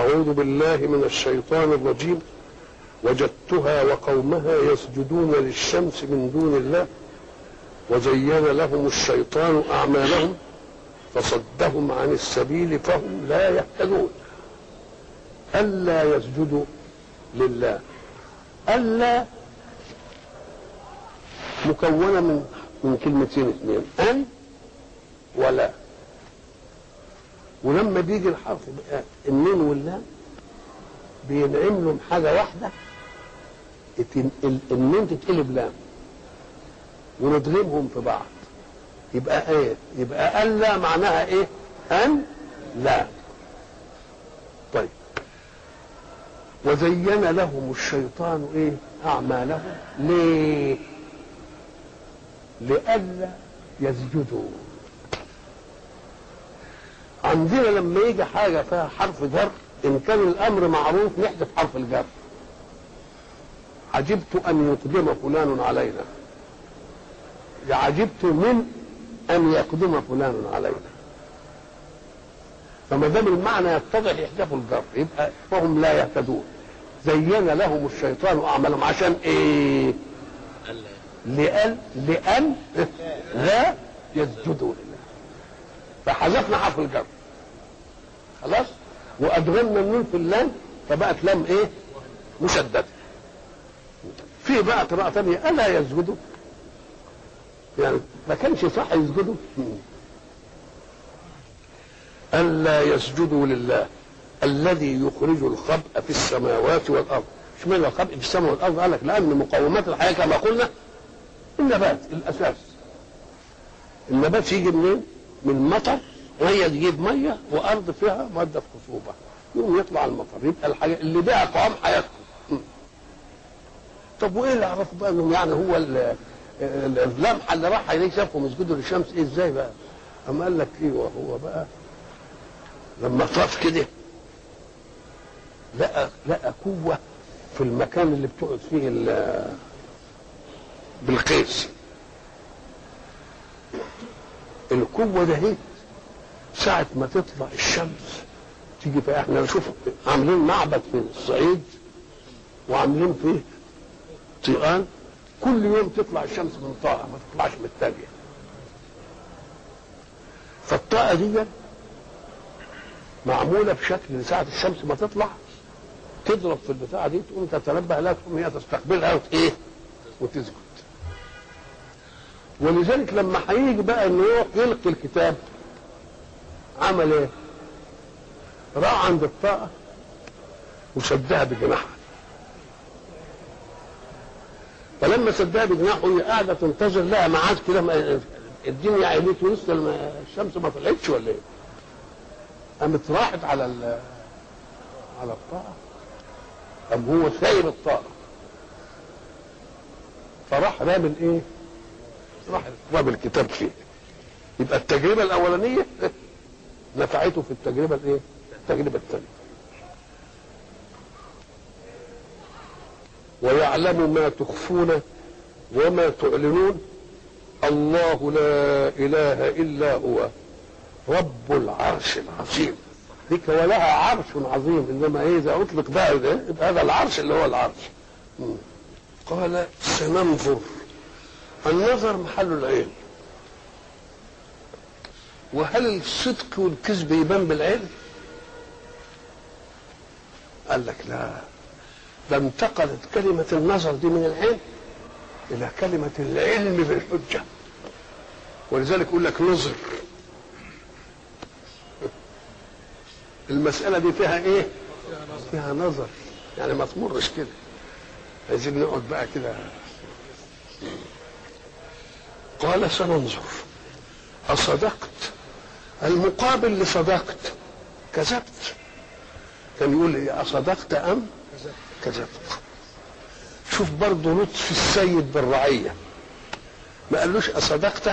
أعوذ بالله من الشيطان الرجيم وجدتها وقومها يسجدون للشمس من دون الله وزين لهم الشيطان أعمالهم فصدهم عن السبيل فهم لا يهتدون ألا يسجدوا لله ألا مكونة من من كلمتين اثنين أن ولا ولما بيجي الحرف بقى النون واللام بينعم لهم حاجة واحدة النون تتقلب لام وندغمهم في بعض يبقى ايه يبقى ألا معناها ايه أن لا طيب وزين لهم الشيطان ايه اعمالهم ليه لئلا يسجدوا عندنا لما يجي حاجة فيها حرف جر إن كان الأمر معروف نحذف حرف الجر عجبت أن يقدم فلان علينا عجبت من أن يقدم فلان علينا فما دام المعنى يتضح يحذفوا الجر يبقى فهم لا يهتدون زين لهم الشيطان أعمالهم عشان إيه؟ لأن لأن لا يسجدوا لله فحذفنا حرف الجر خلاص وادغمنا النون في اللام فبقت لام ايه مشدده في بقى قراءه ثانيه الا يسجدوا يعني ما كانش صح يسجدوا الا يسجدوا لله الذي يخرج الخبء في السماوات والارض اشمعنى الخبء في السماء والارض قال لك لان مقومات الحياه كما قلنا النبات الاساس النبات يجي منين؟ من مطر وهي تجيب ميه وارض فيها ماده خصوبه يقوم يطلع المطر يبقى الحاجه اللي بيها قوام حياتكم طب وايه اللي عرفوا بقى انهم يعني هو اللمحه اللي راح عليه شافهم يسجدوا للشمس ايه ازاي بقى؟ اما قال لك ايوه هو بقى لما طاف كده لقى لقى قوه في المكان اللي بتقعد فيه بالقيس القوة ده هي ساعة ما تطلع الشمس تيجي في احنا نشوف عاملين معبد في الصعيد وعاملين فيه طيقان كل يوم تطلع الشمس من طاقة ما تطلعش من الثانية فالطاقة دي معمولة بشكل ساعة الشمس ما تطلع تضرب في البتاعة دي تقوم تتنبه لها تقوم هي تستقبلها وت ايه وتسجد ولذلك لما هيجي بقى انه يروح يلقي الكتاب عمل ايه؟ راح عند الطاقة وشدها بجناحها فلما سدها بجناحه هي قاعدة تنتظر لها ميعاد كده الدنيا عينيت ولسه الشمس ما طلعتش ولا ايه؟ قامت راحت على على الطاقة قام هو سايب الطاقة فراح رامي ايه؟ راح رامي الكتاب فيه يبقى التجربة الأولانية نفعته في التجربة الايه؟ التجربة الثانية ويعلم ما تخفون وما تعلنون الله لا إله إلا هو رب العرش العظيم ذيك ولها عرش عظيم انما ايه اذا اطلق بقى ده يبقى هذا العرش اللي هو العرش مم. قال سننظر النظر محل العين وهل الصدق والكذب يبان بالعين قال لك لا ده انتقلت كلمة النظر دي من العين إلى كلمة العلم بالحجة ولذلك يقول لك نظر المسألة دي فيها إيه؟ فيها نظر يعني ما تمرش كده عايزين نقعد بقى كده قال سننظر أصدقت المقابل لصدقت كذبت كان يقول إيه أصدقت أم كذبت شوف برضه لطف السيد بالرعية ما قالوش أصدقت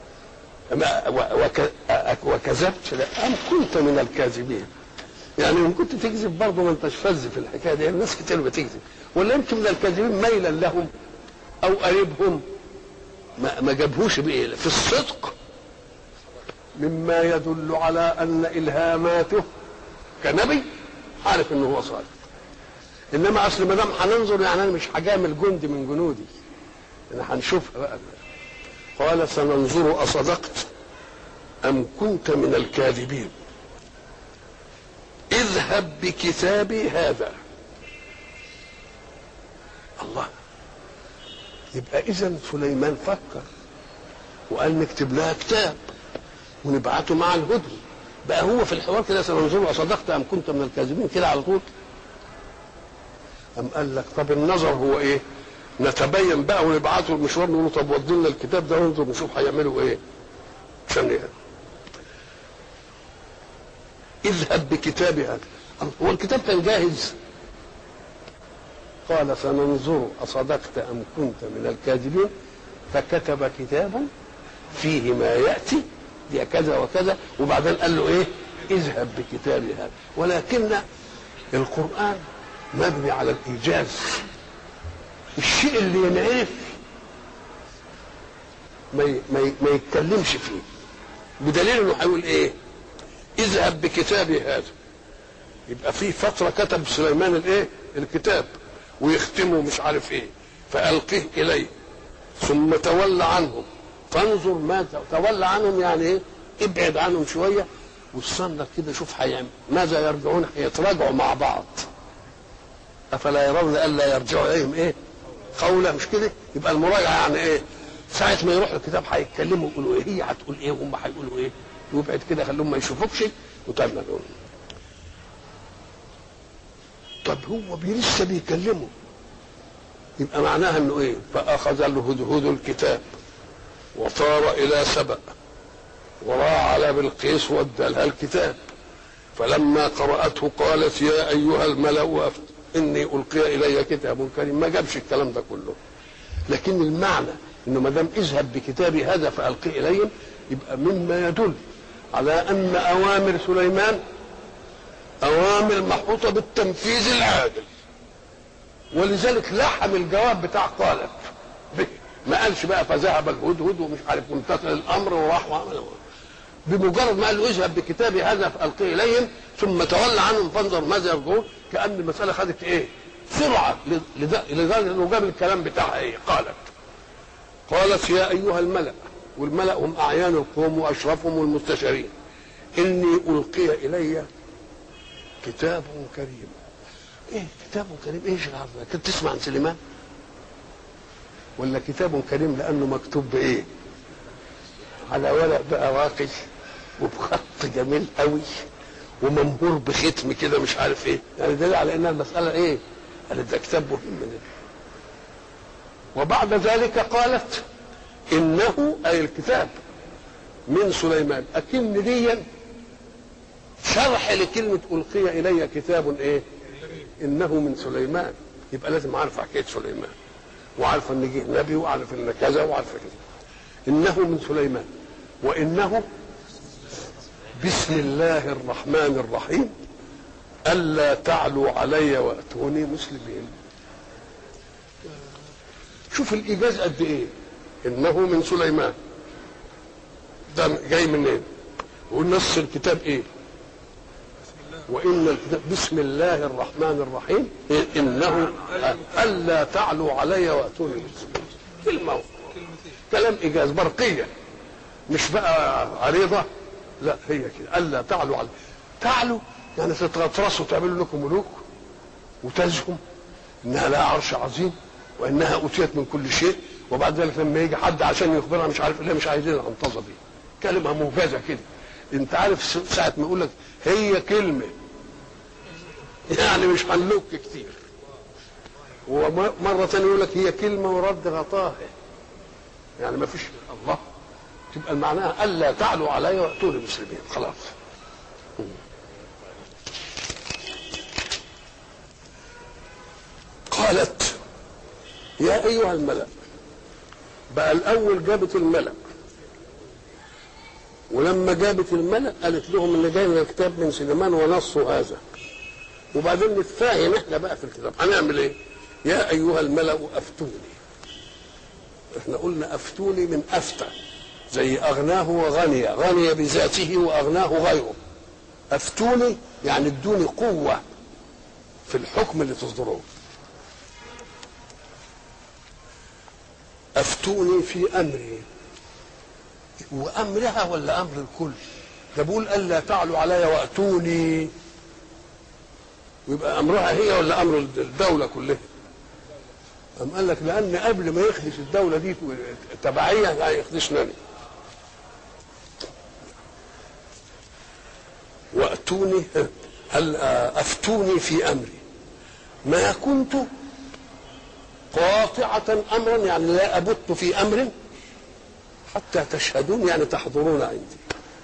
وكذبت لا أم كنت من الكاذبين يعني ان كنت تكذب برضه ما انتش فز في الحكايه دي الناس كتير بتكذب ولا يمكن من الكاذبين ميلا لهم او قريبهم ما, ما جابهوش بايه في الصدق مما يدل على ان الهاماته كنبي عارف انه هو صادق انما اصل ما دام هننظر يعني انا مش هجامل جندي من جنودي انا هنشوفها بقى قال سننظر اصدقت ام كنت من الكاذبين اذهب بكتابي هذا الله يبقى اذا سليمان فكر وقال نكتب لها كتاب ونبعته مع الهدن بقى هو في الحوار كده سننظر اصدقت ام كنت من الكاذبين كده على طول أم قال لك طب النظر هو ايه نتبين بقى ونبعته المشوار نقول له طب ودي لنا الكتاب ده وننظر نشوف هيعملوا ايه عشان ايه اذهب بكتابي هذا هو الكتاب كان جاهز قال سننظر أصدقت أم كنت من الكاذبين فكتب كتابا فيه ما يأتي دي كذا وكذا وبعدين قال له ايه اذهب بكتابي هذا ولكن القرآن مبني على الإيجاز الشيء اللي ينعرف ما ي- ما ي- ما يتكلمش فيه بدليل انه هيقول ايه اذهب بكتابي هذا يبقى في فتره كتب سليمان الايه الكتاب ويختمه مش عارف ايه فالقه اليه ثم تولى عنهم فانظر ما ت- تولى عنهم يعني ايه ابعد عنهم شويه واستنى كده شوف هيعمل ماذا يرجعون هيتراجعوا مع بعض افلا يرون الا يرجعوا اليهم ايه قولا مش كده يبقى المراجعه يعني ايه ساعة ما يروح الكتاب هيتكلموا يقولوا ايه هي هتقول ايه وهم هيقولوا ايه وابعد كده خليهم ما يشوفوكش وتعمل لهم طب هو بي- لسه بيكلمه يبقى معناها انه ايه فاخذ الهدهد الكتاب وطار الى سبأ وراى على بلقيس وادى لها الكتاب فلما قرأته قالت يا أيها الملأ أفت إني ألقي إلي كتاب كريم ما جابش الكلام ده كله لكن المعنى إنه ما دام اذهب بكتابي هذا فألقي إليهم يبقى مما يدل على أن أوامر سليمان أوامر محوطة بالتنفيذ العادل ولذلك لحم الجواب بتاع قالت به ما قالش بقى فذهب الهدهد ومش عارف وامتثل الامر وراح وعمل بمجرد ما قال له اذهب بكتابي هذا فالقيه اليهم ثم تولى عنهم فانظر ماذا يرجعون كان المساله خدت ايه؟ سرعه لد- لدرجه انه جاب الكلام بتاعها ايه؟ قالت قالت يا ايها الملا والملا هم اعيان القوم واشرفهم والمستشارين اني القي الي كتاب كريم ايه كتاب كريم ايش العرض ده؟ كنت تسمع عن سليمان ولا كتاب كريم لانه مكتوب بايه على ورق بقى واقي وبخط جميل قوي وممهور بختم كده مش عارف ايه يعني دليل على ان المساله ايه قالت ده كتاب مهم ده وبعد ذلك قالت انه اي الكتاب من سليمان اكن ديا شرح لكلمه القي الي كتاب ايه انه من سليمان يبقى لازم اعرف حكايه سليمان وعارف ان جه نبي وعارف ان كذا وعارف كذا انه من سليمان وانه بسم الله الرحمن الرحيم الا تعلوا علي واتوني مسلمين شوف الايجاز قد ايه انه من سليمان ده جاي منين ونص الكتاب ايه وان الكتاب بسم الله الرحمن الرحيم إيه؟ انه الا تعلوا علي واتوني مسلمين كلمه كلام ايجاز برقيه مش بقى عريضه لا هي كده الا تعلوا علي تعلوا يعني تتغطرسوا تعملوا لكم ملوك وتزهم انها لها عرش عظيم وانها اوتيت من كل شيء وبعد ذلك لما يجي حد عشان يخبرها مش عارف ليه مش عايزين العنطزه دي كلمه موجزه كده انت عارف ساعه ما يقول لك هي كلمه يعني مش هنلوك كتير ومرة ثانية يقول لك هي كلمة ورد غطاها يعني ما فيش الله تبقى معناها ألا تعلوا علي وأتوني مسلمين خلاص قالت يا أيها الملأ بقى الأول جابت الملأ ولما جابت الملأ قالت لهم اللي جاي من الكتاب من سليمان ونصه هذا وبعدين نتفاهم احنا بقى في الكتاب هنعمل ايه يا ايها الملأ افتوني احنا قلنا افتوني من افتى زي اغناه وغني غني بذاته واغناه غيره افتوني يعني ادوني قوه في الحكم اللي تصدروه افتوني في امري وامرها ولا امر الكل ده بيقول الا تعلوا علي واتوني ويبقى امرها هي ولا امر الدوله كلها أم قال لك لأن قبل ما يخدش الدولة دي تبعية لا يخدشنا أنا وأتوني هل أفتوني في أمري ما كنت قاطعة أمرا يعني لا أبت في أمر حتى تشهدون يعني تحضرون عندي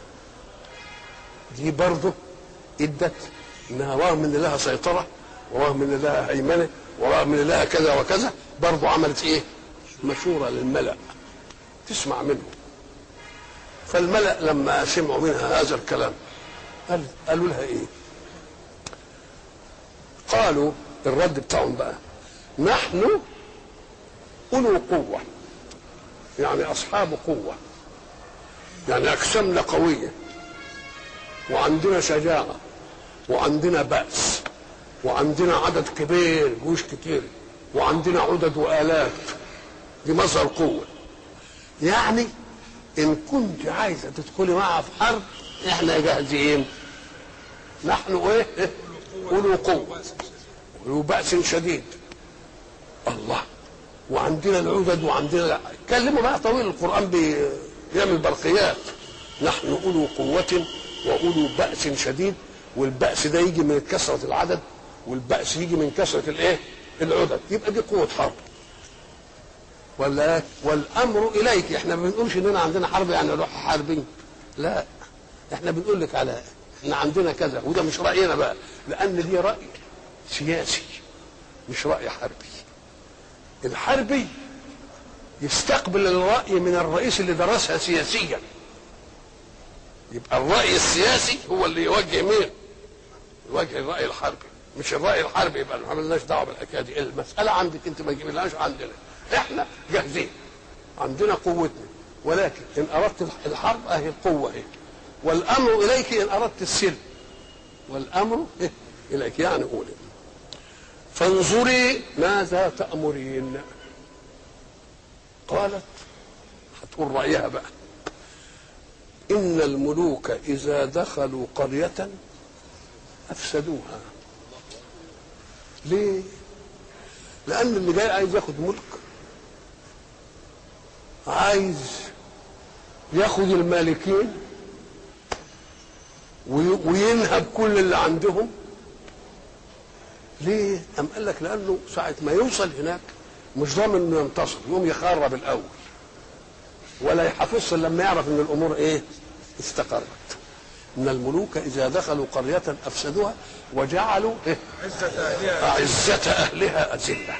دي برضه ادت انها رغم ان لها سيطره ورغم ان لها هيمنه ورغم ان لها كذا وكذا برضه عملت ايه؟ مشوره للملا تسمع منه فالملا لما سمعوا منها هذا الكلام قال قالوا لها ايه؟ قالوا الرد بتاعهم بقى نحن أولو قوة يعني أصحاب قوة يعني أجسامنا قوية وعندنا شجاعة وعندنا بأس وعندنا عدد كبير جيوش كتير وعندنا عدد وآلات دي مصدر قوة يعني إن كنت عايزة تدخلي معها في حرب إحنا جاهزين نحن إيه؟ أولو قوة ولو بأس شديد الله وعندنا العدد وعندنا كلموا بقى طويل القرآن بيعمل برقيات نحن أولو قوة وأولو بأس شديد والبأس ده يجي من كثرة العدد والبأس يجي من كثرة الإيه؟ العدد يبقى دي قوة حرب ولا والأمر إليك احنا ما بنقولش إننا عندنا حرب يعني نروح حاربين لا احنا بنقول لك على احنا عندنا كذا وده مش رأينا بقى لأن دي رأي سياسي مش رأي حربي الحربي يستقبل الرأي من الرئيس اللي درسها سياسيا يبقى الرأي السياسي هو اللي يوجه مين يوجه الرأي الحربي مش الرأي الحربي يبقى ما عملناش دعوة بالحكاية دي المسألة عندك انت ما تجيبلهاش عندنا احنا جاهزين عندنا قوتنا ولكن ان اردت الحرب اهي القوة اهي والامر اليك ان اردت السلم والامر إيه؟ اليك يعني قولي فانظري ماذا تأمرين قالت هتقول رأيها بقى إن الملوك إذا دخلوا قرية أفسدوها ليه؟ لأن اللي جاي عايز ياخد ملك عايز ياخد المالكين وينهب كل اللي عندهم ليه؟ أم قال لك لأنه ساعة ما يوصل هناك مش ضامن إنه ينتصر يقوم يخرب الأول ولا يحافظش إلا لما يعرف إن الأمور إيه؟ استقرت إن الملوك إذا دخلوا قرية أفسدوها وجعلوا إيه؟ عزة أهلها أعزة أهلها أذلة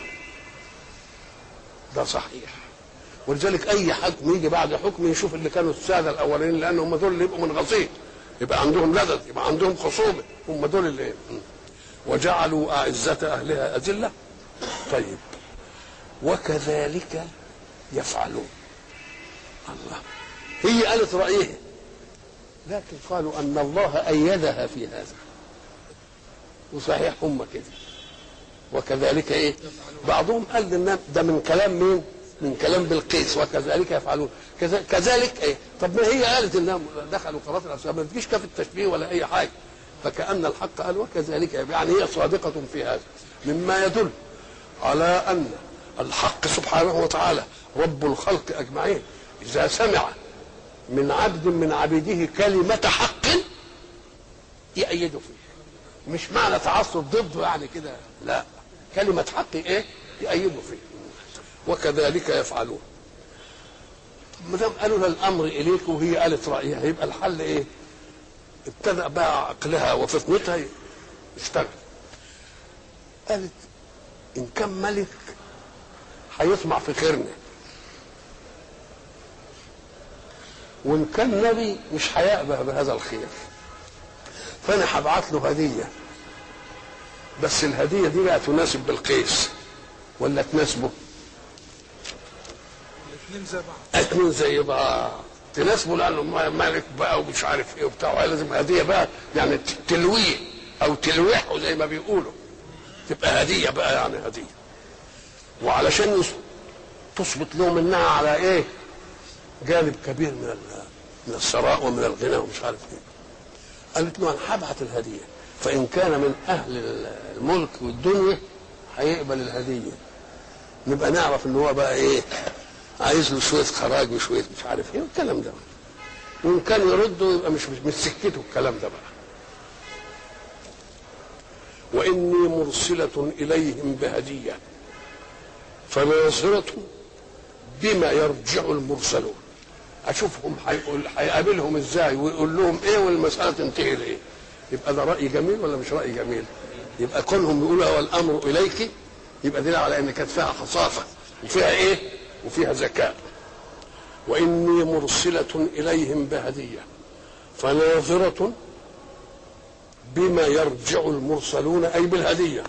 ده صحيح ولذلك أي حكم يجي بعد حكم يشوف اللي كانوا السادة الأولين لأن هم دول اللي يبقوا منغصين يبقى عندهم لدد يبقى عندهم خصومة هم دول اللي إيه؟ وجعلوا أعزة أهلها أذلة طيب وكذلك يفعلون الله هي قالت رأيها لكن قالوا أن الله أيدها في هذا وصحيح هم كده وكذلك ايه بعضهم قال ان ده من كلام مين من كلام بلقيس وكذلك يفعلون كذا- كذلك ايه طب ما هي قالت انهم دخلوا قرارات الاسباب ما تجيش كف التشبيه ولا اي حاجه فكأن الحق قال وكذلك يعني هي صادقة في هذا مما يدل على أن الحق سبحانه وتعالى رب الخلق أجمعين إذا سمع من عبد من عبيده كلمة حق يأيده فيه مش معنى تعصب ضده يعني كده لا كلمة حق ايه يأيده فيه وكذلك يفعلون طب ما دام قالوا لها الامر اليك وهي قالت رايها يبقى الحل ايه؟ ابتدأ بقى عقلها وفطنتها يشتغل قالت ان كان ملك هيطمع في خيرنا وان كان نبي مش هيأبه بهذا الخير فانا هبعت له هديه بس الهديه دي بقى تناسب بالقيس ولا تناسبه الاثنين زي بعض اتنين زي بعض تناسبه لانه ملك بقى ومش عارف ايه وبتاع لازم هديه بقى يعني ت- تلويه او تلوحه زي ما بيقولوا تبقى هديه بقى يعني هديه وعلشان يس- تثبت لهم انها على ايه جانب كبير من ال- من الثراء ومن الغنى ومش عارف ايه قالت له انا هبعت الهديه فان كان من اهل الملك والدنيا هيقبل الهديه نبقى نعرف ان هو بقى ايه عايز له شويه خراج وشويه مش عارف ايه والكلام ده وان كان يرده يبقى مش مش, مش سكته الكلام ده بقى واني مرسله اليهم بهديه فناظره بما يرجع المرسلون اشوفهم هيقول هيقابلهم ازاي ويقول لهم ايه والمساله تنتهي لايه يبقى ده راي جميل ولا مش راي جميل يبقى كونهم يقولوا هو الامر اليك يبقى دليل على ان كانت فيها خصافه وفيها ايه وفيها ذكاء واني مرسله اليهم بهديه فناظره بما يرجع المرسلون اي بالهديه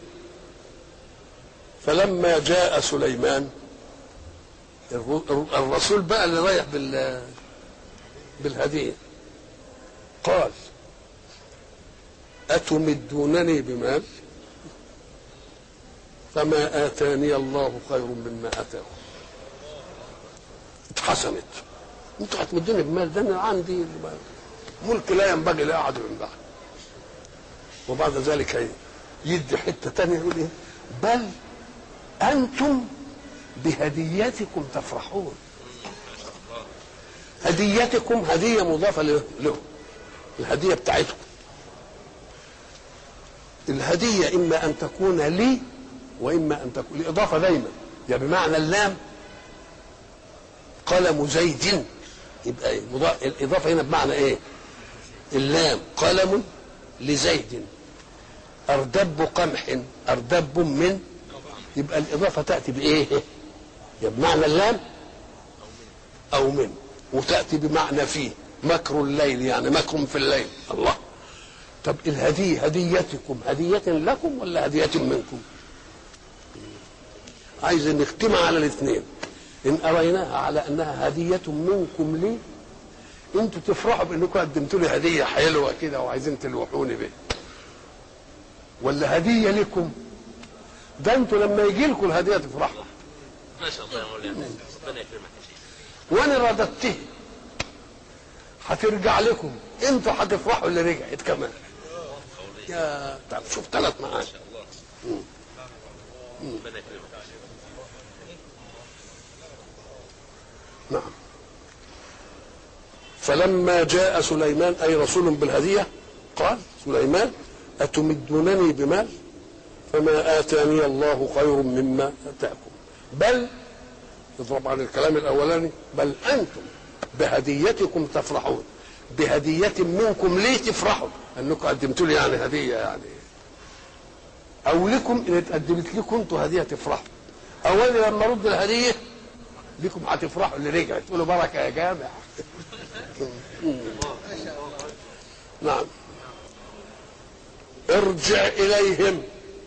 فلما جاء سليمان الر- الرسول بقى اللي رايح بال بالهديه قال أتمدونني بمال فما آتاني الله خير مما آتاكم اتحسنت انتوا هتمدوني بمال ده انا عندي ملك لا ينبغي لاحد من بعد وبعد ذلك يدي حته ثانيه يقول ايه بل انتم بهديتكم تفرحون هديتكم هديه مضافه له له. الهديه بتاعتكم الهديه اما ان تكون لي واما ان تكون الاضافه دايما يا بمعنى اللام قلم زيد يبقى إيه؟ مضا- الاضافه هنا بمعنى ايه اللام قلم لزيد اردب قمح اردب من يبقى الاضافه تاتي بايه يا بمعنى اللام او من وتاتي بمعنى فيه مكر الليل يعني مكر في الليل الله طب الهديه هديتكم هديه لكم ولا هديه منكم عايز نختمها على الاثنين ان اريناها على انها هديه منكم لي انتوا تفرحوا بانكم قدمتوا لي هديه حلوه كده وعايزين تلوحوني بيها ولا هديه لكم ده انتوا لما يجي لكم الهديه تفرحوا ما شاء الله يا مولانا ربنا يكرمك يا شيخ وانا رددته هترجع لكم انتوا هتفرحوا اللي رجعت كمان يا طب شوف ثلاث معاني ربنا يكرمك يا شيخ نعم فلما جاء سليمان اي رسول بالهديه قال سليمان اتمدونني بمال فما اتاني الله خير مما اتاكم بل طبعا الكلام الاولاني بل انتم بهديتكم تفرحون بهدية منكم ليه تفرحوا انكم قدمتوا لي يعني هدية يعني او لكم ان اتقدمت لكم انتوا هدية تفرحوا اولا لما رد الهدية لكم هتفرحوا اللي رجعت تقولوا بركة يا جامع نعم ارجع اليهم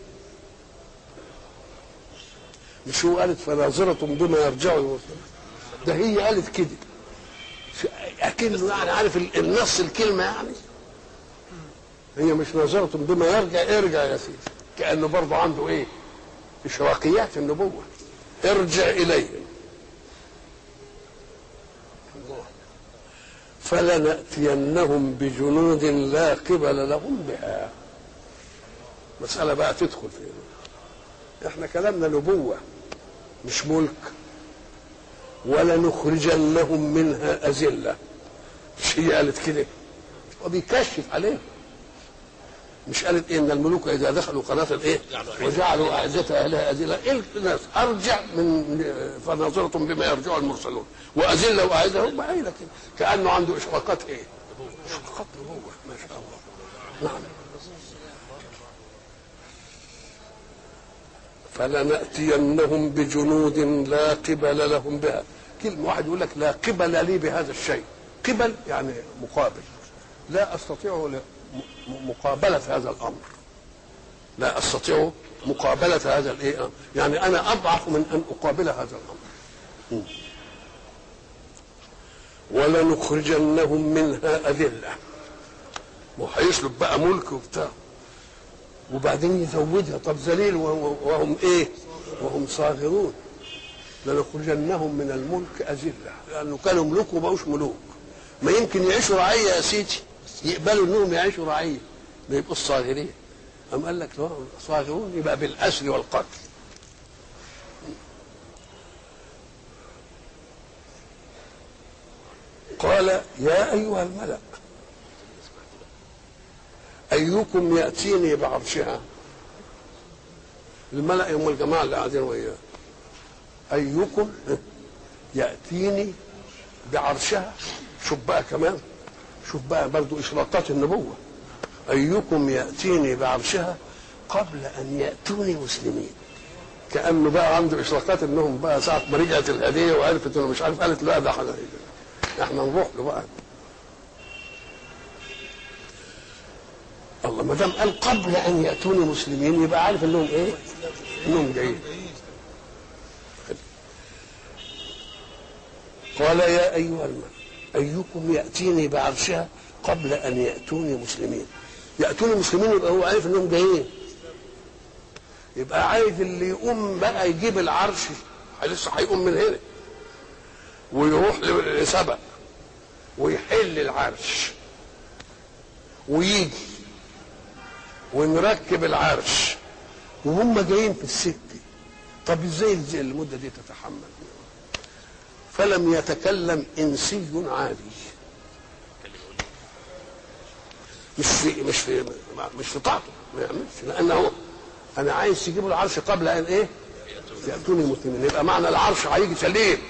مش هو قالت فناظرة بما يرجعوا ده هي قالت كده ش- اكنه يعني عارف ال- النص الكلمه يعني هي مش ناظرة بما يرجع ارجع يا سيدي كانه برضه عنده ايه اشراقيات النبوه ارجع اليهم فلنأتينهم بجنود لا قبل لهم بها مسألة بقى تدخل فيها احنا كلامنا نبوة مش ملك ولنخرجنهم منها أذلة مش هي قالت كده وبيكشف عليهم مش قالت إيه ان الملوك اذا دخلوا قناه الايه وجعلوا اعزه اهلها اذله إيه الناس ارجع من فناظره بما يرجع المرسلون واذله واعزه هم قايله كده كانه عنده اشراقات ايه؟ اشراقات نبوه ما شاء الله نعم فلنأتينهم بجنود لا قبل لهم بها كلمة واحد يقول لك لا قبل لي بهذا الشيء قبل يعني مقابل لا أستطيع ل- م- مقابلة هذا الأمر لا أستطيع مقابلة هذا الإيه يعني أنا أضعف من أن أقابل هذا الأمر م. ولنخرجنهم منها أذلة وهيسلب بقى ملك وبتاع وبعدين يزودها طب ذليل و- و- وهم ايه وهم صاغرون لنخرجنهم من الملك أذلة لأنه كانوا ملوك وبقوش ملوك ما يمكن يعيشوا رعية يا سيدي يقبلوا انهم يعيشوا رعية ما يبقوش صاغرين أم قال لك لا صاغرون يبقى بالأسر والقتل قال يا أيها الملأ أيكم يأتيني بعرشها الملأ هم الجماعة اللي قاعدين وياه أيكم يأتيني بعرشها شوف بقى كمان شوف بقى برضو إشراقات النبوة أيكم يأتيني بعرشها قبل أن يأتوني مسلمين كأنه بقى عنده إشراقات إنهم بقى ساعة ما رجعت الهدية وعرفت إنه مش عارف قالت لا ده احنا احنا نروح له بقى الله ما دام قال قبل ان ياتوني مسلمين يبقى عارف انهم ايه؟ انهم جايين قال يا ايها الملك ايكم ياتيني بعرشها قبل ان ياتوني مسلمين ياتوني مسلمين يبقى هو عارف انهم جايين يبقى عايز اللي يقوم بقى يجيب العرش لسه هيقوم من هنا ويروح لسبق ويحل العرش ويجي ونركب العرش وهم جايين في السكه طب ازاي ازاي المده دي تتحمل فلم يتكلم انسي عادي مش في مش في مش في طاعته ما يعملش لانه انا عايز تجيبوا العرش قبل ان ايه ياتوني المسلمين يبقى معنى العرش هيجي سليم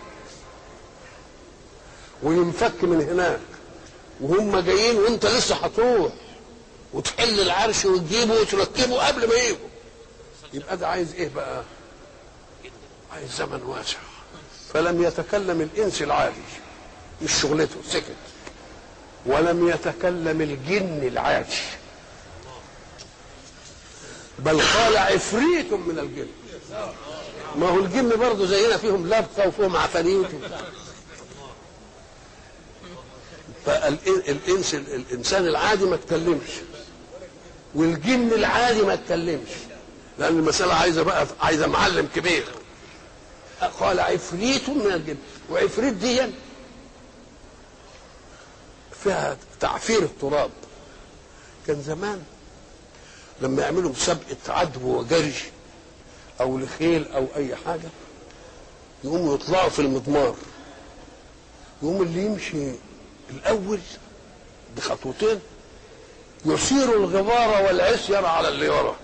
وينفك من هناك وهم جايين وانت لسه هتروح وتحل العرش وتجيبه وتركبه قبل ما يجوا يبقى ده عايز ايه بقى عايز زمن واسع فلم يتكلم الانس العادي مش شغلته سكت ولم يتكلم الجن العادي بل قال عفريت من الجن ما هو الجن برضه زينا فيهم لبقه وفيهم عفاريت فالانس الانسان العادي ما اتكلمش والجن العادي ما اتكلمش لان المساله عايزه بقى عايزه معلم كبير قال عفريت من الجن وعفريت دي فيها تعفير التراب كان زمان لما يعملوا مسابقه عدو وجري او لخيل او اي حاجه يقوموا يطلعوا في المضمار يقوم اللي يمشي الاول بخطوتين يثير الغبار والعصير على اللي ورا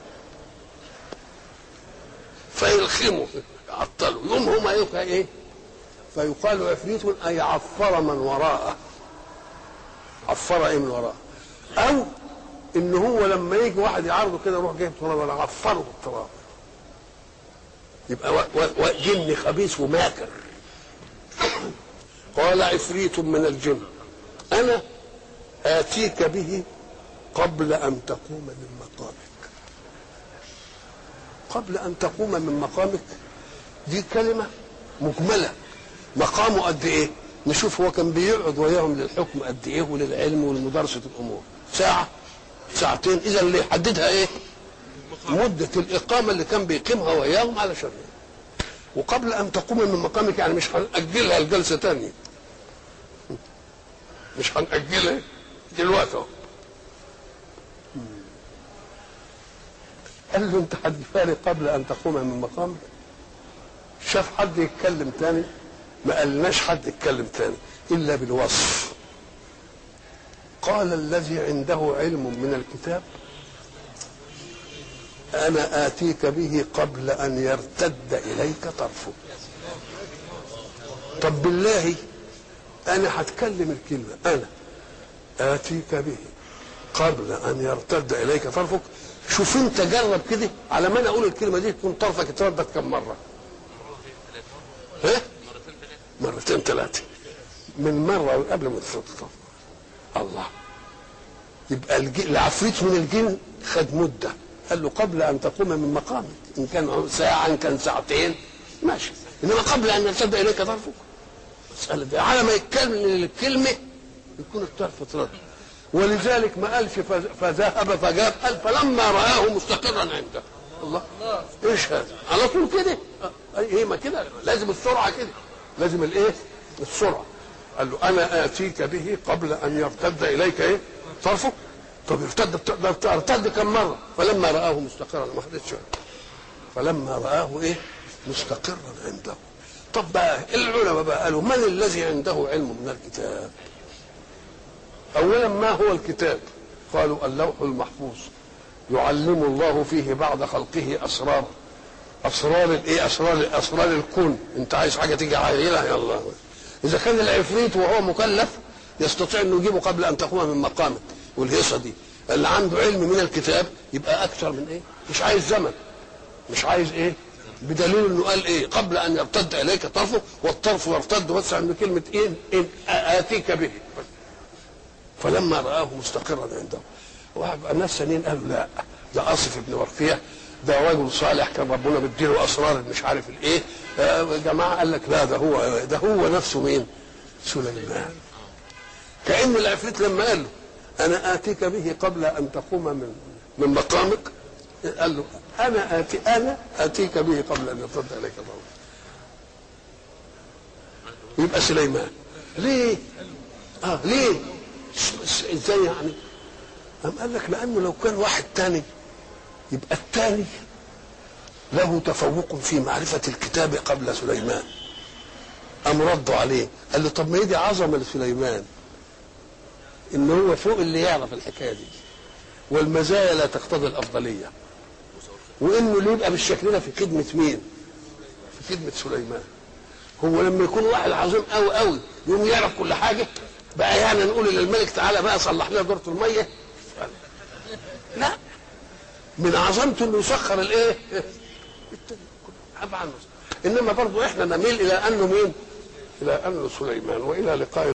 فيلخموا يعطلوا يوم هما يبقى ايه فيقال عفريت اي عفر من وراءه عفر ايه من وراءه او ان هو لما يجي واحد يعارضه كده يروح جايب تراب ولا عفره التراب يبقى و- و- و- جن خبيث وماكر قال عفريت من الجن انا اتيك به قبل ان تقوم من مقامك قبل ان تقوم من مقامك دي كلمه مجمله مقامه قد ايه نشوف هو كان بيقعد وياهم للحكم قد ايه وللعلم ولمدارسه الامور ساعه ساعتين اذا اللي يحددها ايه مده الاقامه اللي كان بيقيمها وياهم على شر وقبل ان تقوم من مقامك يعني مش هنأجلها لجلسه تانية مش هنأجلها دلوقتي اهو قال له انت هتجفاني قبل ان تقوم من مقامك شاف حد يتكلم تاني ما قالناش حد يتكلم تاني الا بالوصف قال الذي عنده علم من الكتاب انا اتيك به قبل ان يرتد اليك طرفك طب بالله انا هتكلم الكلمه انا اتيك به قبل ان يرتد اليك طرفك شوف انت جرب كده على ما انا اقول الكلمه دي تكون طرفك اتردد كم مره ها مرتين ثلاثه من مره قبل ما تفضل الله يبقى الج- العفريت من الجن خد مده قال له قبل ان تقوم من مقامك ان كان ساعه ان كان ساعتين ماشي انما قبل ان يرتد اليك طرفك مسألة دي على ما يتكلم الكلمة يكون الطرف اترد ولذلك ما قالش فز- فذهب فجاب قال فلما رآه مستقرا عنده الله ايش هذا على طول كده آه، هي ما كده لازم السرعه كده لازم الايه السرعه قال له انا اتيك به قبل ان يرتد اليك ايه طرفه طب ارتد بت- ارتد كم مره فلما رآه مستقرا ما خدتش فلما رآه ايه مستقرا عنده طب بقى العلماء بقى قالوا من الذي عنده علم من الكتاب اولا ما هو الكتاب قالوا اللوح المحفوظ يعلم الله فيه بعد خلقه اسرار اسرار الايه اسرار اسرار الكون انت عايز حاجه تيجي عايلها يلا اذا كان العفريت وهو مكلف يستطيع انه يجيبه قبل ان تقوم من مقامه والهيصه دي اللي عنده علم من الكتاب يبقى اكثر من ايه مش عايز زمن مش عايز ايه بدليل انه قال ايه قبل ان يرتد اليك طرفه والطرف يرتد بس عند كلمه إن, ان اتيك به فلما رآه مستقرا عنده واحد الناس ثانيين قالوا لا ده اصف بن ورقيه ده رجل صالح كان ربنا مديله اسرار مش عارف الايه آه، جماعه قال لك لا ده هو ده هو نفسه مين؟ سليمان كأن العفريت لما قال له انا اتيك به قبل ان تقوم من من مقامك قال له انا اتي انا اتيك به قبل ان يرتد اليك ضوء يبقى سليمان ليه؟ اه ليه؟ س- س- ازاي يعني؟ قام قال لك لانه لو كان واحد تاني يبقى التاني له تفوق في معرفة الكتاب قبل سليمان قام ردوا عليه قال له طب ما هي دي عظمة لسليمان ان هو فوق اللي يعرف الحكاية دي والمزايا لا تقتضي الأفضلية وانه اللي يبقى بالشكل ده في خدمة مين في خدمة سليمان هو لما يكون واحد عظيم قوي قوي يقوم يعرف كل حاجة بقى يعني نقول للملك تعالى بقى صلح لنا دورة المية لا من عظمته انه يسخر الايه التاني كله. عفى عنه. انما برضه احنا نميل الى انه مين الى انه سليمان والى لقاء